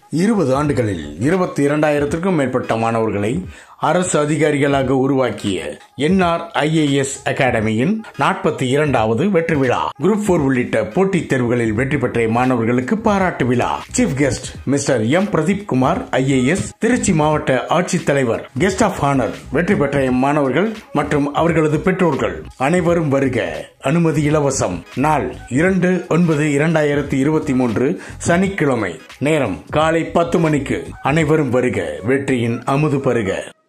இருபது ஆண்டுகளில் இருபத்தி இரண்டாயிரத்திற்கும் மேற்பட்ட மாணவர்களை அரசு அதிகாரிகளாக உருவாக்கிய என்ஆர் ஐஏஎஸ் அகாடமியின் நாற்பத்தி இரண்டாவது வெற்றி விழா குரூப் போர் உள்ளிட்ட போட்டித் தேர்வுகளில் வெற்றி பெற்ற மாணவர்களுக்கு பாராட்டு விழா chief guest mister M Pradeep Kumar IAS Trichy மாவட்ட ஆட்சித்தலைவர் கெஸ்ட் ஆஃப் ஆனர் வெற்றி பெற்ற மாணவர்கள் மற்றும் அவர்களது பெற்றோர்கள் அனைவரும் வருக அனுமதி இலவசம் நாள் இரண்டு ஒன்பது இரண்டாயிரத்தி இருபத்தி மூன்று சனிக்கிழமை நேரம் காலை பத்து மணிக்கு அனைவரும் வருக வெற்றியின் அமுது பருக